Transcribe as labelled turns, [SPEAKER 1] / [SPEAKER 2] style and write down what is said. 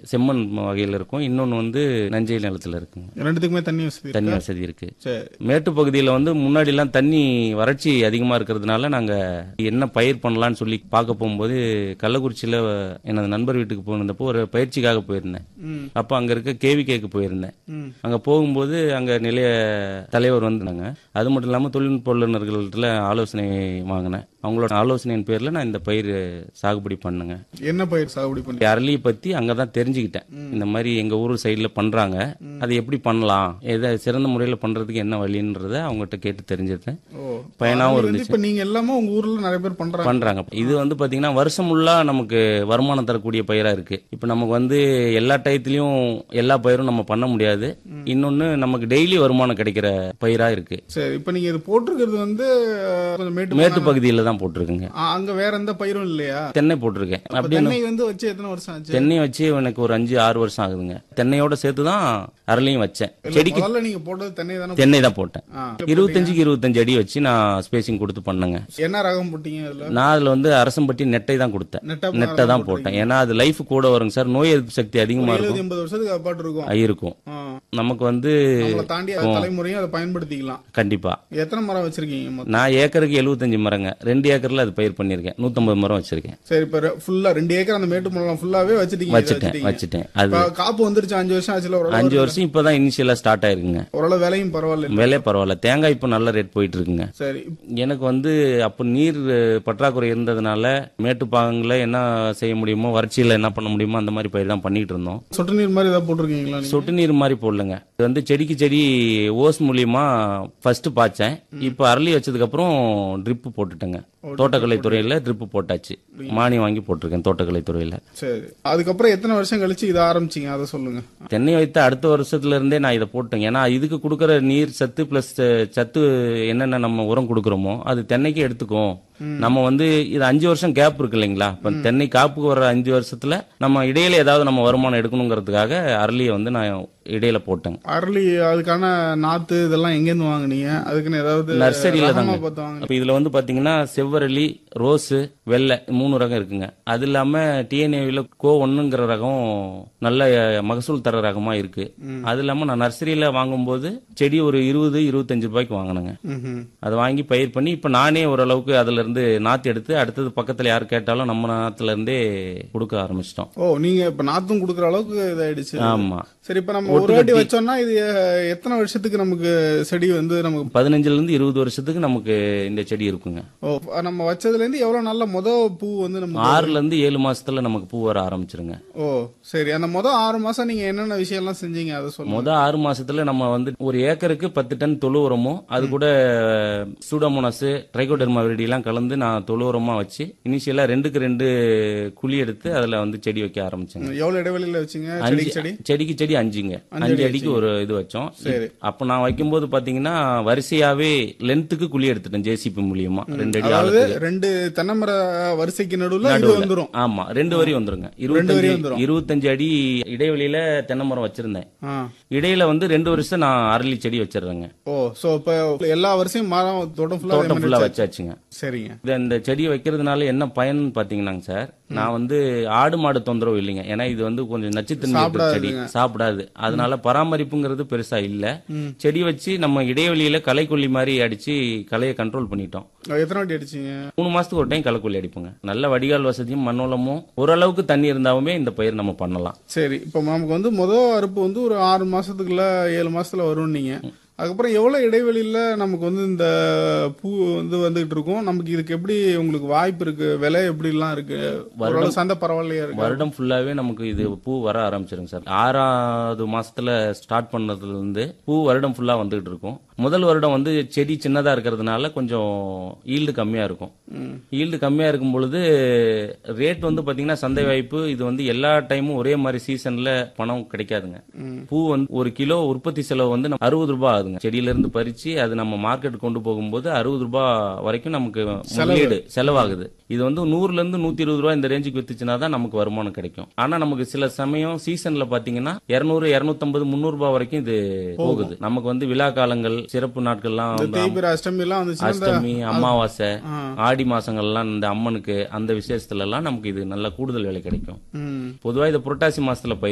[SPEAKER 1] செம்மண் வகையில் இருக்கும் இன்னொன்று வந்து நஞ்சை நிலத்தில் இருக்குங்க
[SPEAKER 2] ரெண்டுத்துக்குமே தண்ணி வசதி இருக்கா?
[SPEAKER 1] தண்ணி வசதி இருக்கு
[SPEAKER 2] சரி
[SPEAKER 1] மேட்டு பகுதியில் வந்து முன்னாடிலாம் தண்ணி வறட்சி அதிகமாக இருக்கிறதுனால நாங்கள் என்ன பயிர் பண்ணலாம்னு சொல்லி பார்க்க போகும்போது கள்ளக்குறிச்சியில் எனது நண்பர் வீட்டுக்கு போனப்போ ஒரு பயிற்சிக்காக போயிருந்தேன்
[SPEAKER 2] ம்
[SPEAKER 1] அப்போ அங்கே இருக்க கேவிகேக்கு போயிருந்தேன்
[SPEAKER 2] ம்
[SPEAKER 1] அங்கே போகும்போது அங்கே நிலைய தலைவர் வந்தாங்க அது மட்டும் இல்லாமல் தொழில்நுட்ப வல்லுநர்கள்ட்ட ஆலோசனை வாங்கினேன் அவங்களோட ஆலோசனையின் பேரில் நான் இந்த பயிர் சாகுபடி பண்ணுங்க
[SPEAKER 2] என்ன பயிர் சாகுபடி பண்ணி
[SPEAKER 1] அரளியை பற்றி அங்கே தான் தெரிஞ்சுக்கிட்டேன் இந்த மாதிரி எங்கள் ஊர் சைடில் பண்ணுறாங்க அது எப்படி பண்ணலாம் எதை சிறந்த முறையில் பண்ணுறதுக்கு என்ன வழின்றத அவங்ககிட்ட கேட்டு தெரிஞ்சுட்டேன்
[SPEAKER 2] ஓ
[SPEAKER 1] பயனாகவும்
[SPEAKER 2] அது வந்து
[SPEAKER 1] இருந்துச்சு
[SPEAKER 2] இப்ப நீங்க எல்லாமே உங்க ஊர்ல நிறைய பேர் பண்றாங்க
[SPEAKER 1] பண்றாங்க இது வந்து பாத்தீங்கன்னா வருஷம் ஃபுல்லா நமக்கு வருமானம் தரக்கூடிய பயிரா இருக்கு இப்ப நமக்கு வந்து எல்லா டயத்துலயும் எல்லா பயிரும் நம்ம பண்ண முடியாது இன்னொன்னு நமக்கு டெய்லி வருமானம் கிடைக்கிற பயிரா இருக்கு
[SPEAKER 2] சரி இப்ப நீங்க இது போட்டிருக்கிறது வந்து அஹ், கொஞ்சம் மேட்டு
[SPEAKER 1] மேட்டு பகுதியில தான் போட்டிருக்குங்க
[SPEAKER 2] ஆ, அங்க வேற எந்த பயிரும் இல்லையா
[SPEAKER 1] தென்னை போட்டிருக்கேன்
[SPEAKER 2] அப்ப
[SPEAKER 1] அப்படின்னு
[SPEAKER 2] தென்னை வந்து வச்சு எத்தனை வருஷம் ஆச்சு
[SPEAKER 1] தென்னை வச்சு எனக்கு ஒரு அஞ்சு ஆறு வருஷம் ஆகுதுங்க தென்னையோட சேர்த்து தான் அரளியும் வச்சேன் செடிக்கு
[SPEAKER 2] முதல்ல நீங்க போட்டது தென்னை தானே
[SPEAKER 1] தென்னை தான் போட்டேன்
[SPEAKER 2] ஆ.
[SPEAKER 1] இருபத்தஞ்சுக்கு இருபத்தஞ்சு அடி வச்சு நான் ஸ்பேசிங் கொடுத்து பண்ணேங்க
[SPEAKER 2] என்ன ரகம் போட்டீங்க அதுல
[SPEAKER 1] நான் அதுல வந்து அரசம்பட்டி நெட்டை தான் கொடுத்தேன்
[SPEAKER 2] நெட்டா
[SPEAKER 1] நெட்டை தான் போட்டேன் ஏன்னா அது லைஃப் கூட வருங்க சார் நோய் எதிர்ப்பு சக்தி அதிகமா இருக்கும்
[SPEAKER 2] எழுபது எண்பது வருஷத்துக்கு அப்பாட்டு இருக்கும்
[SPEAKER 1] இருக்கும்
[SPEAKER 2] ஆ.
[SPEAKER 1] நமக்கு வந்து
[SPEAKER 2] நம்மளை தாண்டி அது தலைமுறையும் அதை பயன்படுத்திக்கலாம்
[SPEAKER 1] கண்டிப்பா
[SPEAKER 2] எத்தனை மரம் வச்சிருக்கீங்க மொத்தம்
[SPEAKER 1] நான் ஏக்கருக்கு 75 மரங்க ரெண்டு ஏக்கர்ல அது பயிர் பண்ணிருக்கேன் 150 மரம் வச்சிருக்கேன்
[SPEAKER 2] சரி இப்ப ஃபுல்லா ரெண்டு ஏக்கர் அந்த மேட்டு மரம் ஃபுல்லாவே வச்சிட்டீங்க இதை
[SPEAKER 1] வச்சுட்டேன்
[SPEAKER 2] வச்சிட்டீங்க.
[SPEAKER 1] வச்சுட்டேன் அது
[SPEAKER 2] இப்ப காப்பு வந்துருச்சு அஞ்சு வருஷம் ஆச்சுல ஓரளவு
[SPEAKER 1] அஞ்சு வருஷம் இப்பதான் இனிஷியலா ஸ்டார்ட் ஆயிருக்குங்க
[SPEAKER 2] ஓரளவு விலையும் பரவாயில்ல
[SPEAKER 1] விலை பரவாயில்ல தேங்காய் இப்போ நல்ல ரேட் போயிட்டு இருக்குங்க
[SPEAKER 2] சரி
[SPEAKER 1] எனக்கு வந்து அப்போ நீர் அஹ், பற்றாக்குறை இருந்ததுனால மேட்டுப்பாங்கல என்ன செய்ய முடியுமோ வறட்சியில என்ன பண்ண முடியுமோ அந்த மாதிரி பயிர் தான் பண்ணிட்டு இருந்தோம்
[SPEAKER 2] சொட்டு நீர் மாதிரி ஏதாவது போட்டிருக்கீங்களா நீங்க
[SPEAKER 1] சொட்டு நீர் மாதிரி போடலங்க இது வந்து செடிக்கு செடி ஓஸ் மூலியமா ஃபர்ஸ்ட் பாய்ச்சேன் இப்போ அரளி வச்சதுக்கு அப்புறம் ட்ரிப் போட்டுட்டேங்க தோட்டக்கலை துறையில ட்ரிப் போட்டாச்சு மானியம் வாங்கி போட்டிருக்கேன் தோட்டக்கலை துறையில
[SPEAKER 2] சரி அதுக்கப்புறம் எத்தனை வருஷம் கழிச்சு இதை ஆரம்பிச்சீங்க அதை சொல்லுங்க
[SPEAKER 1] தென்னை வைத்த அடுத்த வருஷத்துல இருந்தே நான் இதை போட்டேன் ஏன்னா இதுக்கு கொடுக்குற நீர் சத்து பிளஸ் சத்து என்னென்ன நம்ம உரம் கொடுக்குறோமோ அது தென்னைக்கு எடுத்துக்கும் நம்ம வந்து இது அஞ்சு வருஷம் கேப் இருக்கு இல்லைங்களா இப்ப தென்னை காப்புக்கு வர அஞ்சு வருஷத்துல நம்ம இடையில ஏதாவது நம்ம வருமானம் எடுக்கணுங்கிறதுக்காக அரளியை வந்து நான் இடையில போட்டேங்க
[SPEAKER 2] அரளி அதுக்கான நாத்து இதெல்லாம் எங்கேருந்து வாங்குனீங்க அதுக்குன்னு ஏதாவது
[SPEAKER 1] நர்சரியில
[SPEAKER 2] ரகமா
[SPEAKER 1] தாங்க
[SPEAKER 2] பார்த்து வாங்குனீங்க
[SPEAKER 1] அப்ப இதுல வந்து பாத்தீங்கன்னா செவ்வரளி ரோஸு வெள்ளை மூணு ரகம் இருக்குங்க அது இல்லாம டிஎன்ஏவில கோ ஒண்ணுங்கிற ரகம் நல்ல அஹ், மகசூல் தர ரகமா இருக்கு அது இல்லாம நான் நர்சரியில வாங்கும்போது செடி ஒரு இருபது இருபத்தஞ்சு ரூபாய்க்கு வாங்கினேங்க
[SPEAKER 2] ம்ஹும்.
[SPEAKER 1] அதை வாங்கி பயிர் பண்ணி இப்ப நானே ஓரளவுக்கு அதுல இருந்து நாத்து எடுத்து அடுத்தது பக்கத்துல யார் கேட்டாலும் நம்ம நாத்துல இருந்தே கொடுக்க ஆரம்பிச்சிட்டோம்
[SPEAKER 2] ஓ நீங்க இப்ப நாத்தும் குடுக்குற அளவுக்கு இதாயிடுச்சு
[SPEAKER 1] ஆமா
[SPEAKER 2] சரி இப்ப நம்ம ஒரு வாட்டி வச்சோம்னா இது அஹ், எத்தனை வருஷத்துக்கு நமக்கு செடி வந்து நமக்கு
[SPEAKER 1] பதினஞ்சுல இருந்து இருபது வருஷத்துக்கு நமக்கு இந்த செடி இருக்குங்க
[SPEAKER 2] ஓ நம்ம வச்சதுல இருந்து எவ்வளவு நல்ல முத பூ வந்து நமக்கு
[SPEAKER 1] ஆறுல இருந்து ஏழு மாசத்துல நமக்கு பூ வர ஆரம்பிச்சிருங்க
[SPEAKER 2] ஓ சரி அந்த முத ஆறு மாசம் நீங்க என்னென்ன விஷயம் எல்லாம் செஞ்சீங்க அதை சொல்லுங்க
[SPEAKER 1] முத ஆறு மாசத்துல நம்ம வந்து ஒரு ஏக்கருக்கு பத்து டன் தொழு உரமும் அது கூட சூடோமோனாஸ் ட்ரைகோடெர்மா விரிடி எல்லாம் கலந்து நான் தொழு உரமா வச்சு இனிஷியலா ரெண்டுக்கு ரெண்டு குழி எடுத்து அதுல வந்து செடி வைக்க ஆரம்பிச்சேங்க
[SPEAKER 2] எவ்வளவு இடைவெளியில வச்சீங்க
[SPEAKER 1] அஞ்சு
[SPEAKER 2] செடி செடி
[SPEAKER 1] செடிக்கு செடி அஞ்சுங்க அஞ்சு அடிக்கு ஒரு இது வச்சோம்
[SPEAKER 2] சரி.
[SPEAKER 1] அப்ப நான் வைக்கும்போது பாத்தீங்கன்னா வரிசையாவே லென்த்துக்கு குழி எடுத்துட்டேன் ஜேசிபி மூலியமா ரெண்டு அடி
[SPEAKER 2] அதாவது
[SPEAKER 1] ஆழத்துக்கு
[SPEAKER 2] ரெண்டு தென்னமர வரிசைக்கு நடுவுல இது வந்துரும்
[SPEAKER 1] ஆமா ரெண்டு வரி வந்துருங்க
[SPEAKER 2] வரி
[SPEAKER 1] இருபத்தஞ்சு
[SPEAKER 2] வந்துரும்.
[SPEAKER 1] இருபத்தஞ்சு அடி இடைவெளியில தென்னை மரம் வச்சிருந்தேன்
[SPEAKER 2] ஆ.
[SPEAKER 1] இடையில வந்து ரெண்டு வருஷம் நான் அரளி செடி வச்சிடுறேங்க
[SPEAKER 2] ஓ சோ இப்ப எல்லா வருஷம் மரம் தோட்டம் ஃபுல்லா
[SPEAKER 1] தோட்டம் ஃபுல்லா வச்சாச்சுங்க
[SPEAKER 2] சரிங்க
[SPEAKER 1] இது இந்த செடியை வைக்கிறதுனால என்ன பயன் பாத்தீங்கன்னாங்க சார் நான் வந்து ஆடு மாடு தொந்தரவு இல்லைங்க ஏன்னா இது வந்து கொஞ்சம் நச்சுத்தன்மை இருக்கிற செடி சாப்பிடாது அதனால பராமரிப்புங்கிறது பெருசா இல்ல செடி வச்சு நம்ம இடைவெளியில களைக்கொல்லி மாதிரி அடிச்சு களையை கண்ட்ரோல் பண்ணிட்டோம்
[SPEAKER 2] எத்தனை வாட்டி அடிச்சீங்க
[SPEAKER 1] மூணு மாசத்துக்கு ஒரு டைம் களைக்கொல்லி அடிப்போங்க நல்ல வடிகால் வசதியும் மண்ணோலமும் ஓரளவுக்கு தண்ணி இருந்தாலுமே இந்த பயிர் நம்ம பண்ணலாம்
[SPEAKER 2] சரி இப்ப நமக்கு வந்து முத அறுப்பு வந்து ஒரு ஆறு மாசத்துக்குள்ள ஏழு மாசத்துல வரும் நீங்க அதுக்கப்புறம் எவ்வளவு இடைவெளியில நமக்கு வந்து இந்த பூ வந்து வந்துகிட்டு இருக்கும் நமக்கு இதுக்கு எப்படி உங்களுக்கு வாய்ப்பு இருக்கு விலை எப்படி எல்லாம் இருக்கு ஓரளவு சந்தை பரவாயில்லையா இருக்கு
[SPEAKER 1] வருடம் ஃபுல்லாவே நமக்கு இது பூ வர ஆரம்பிச்சிருங்க சார் ஆறாவது மாசத்துல ஸ்டார்ட் பண்ணதுல இருந்து பூ வருடம் ஃபுல்லா வந்துகிட்டு இருக்கும் முதல் வருடம் வந்து செடி சின்னதா இருக்கிறதுனால கொஞ்சம் ஈல்டு கம்மியா இருக்கும் ஈல்டு கம்மியா இருக்கும் பொழுது ரேட் வந்து பாத்தீங்கன்னா சந்தை வாய்ப்பு இது வந்து எல்லா டைமும் ஒரே மாதிரி சீசன்ல பணம் கிடைக்காதுங்க பூ வந்து ஒரு கிலோ உற்பத்தி செலவு வந்து நம்ம அறுபது ரூபாய் ஆகுதுங்க செடியில இருந்து பறிச்சு அது நம்ம மார்க்கெட் கொண்டு போகும்போது அறுபது ரூபாய் வரைக்கும் நமக்கு முதலீடு செலவாகுது இது வந்து நூறுல இருந்து நூத்தி இருபது ரூபாய் இந்த ரேஞ்சுக்கு வித்துச்சுன்னா தான் நமக்கு வருமானம் கிடைக்கும் ஆனா நமக்கு சில சமயம் சீசன்ல பாத்தீங்கன்னா இருநூறு இருநூத்தம்பது முந்நூறு ரூபாய் வரைக்கும் இது போகுது நமக்கு வந்து விழா காலங்கள் சிறப்பு நாட்கள்லாம் வந்து
[SPEAKER 2] தேய்பிர அஷ்டமி எல்லாம் வந்துச்சுன்னா இந்த-
[SPEAKER 1] அஷ்டமி அமாவாசை
[SPEAKER 2] ஆ.
[SPEAKER 1] ஆடி மாசங்கள்லாம் இந்த அம்மனுக்கு அந்த விசேஷத்துல எல்லாம் நமக்கு இது நல்ல கூடுதல் விலை கிடைக்கும்
[SPEAKER 2] ம்
[SPEAKER 1] பொதுவா இது புரட்டாசி மாசத்துல பயிர்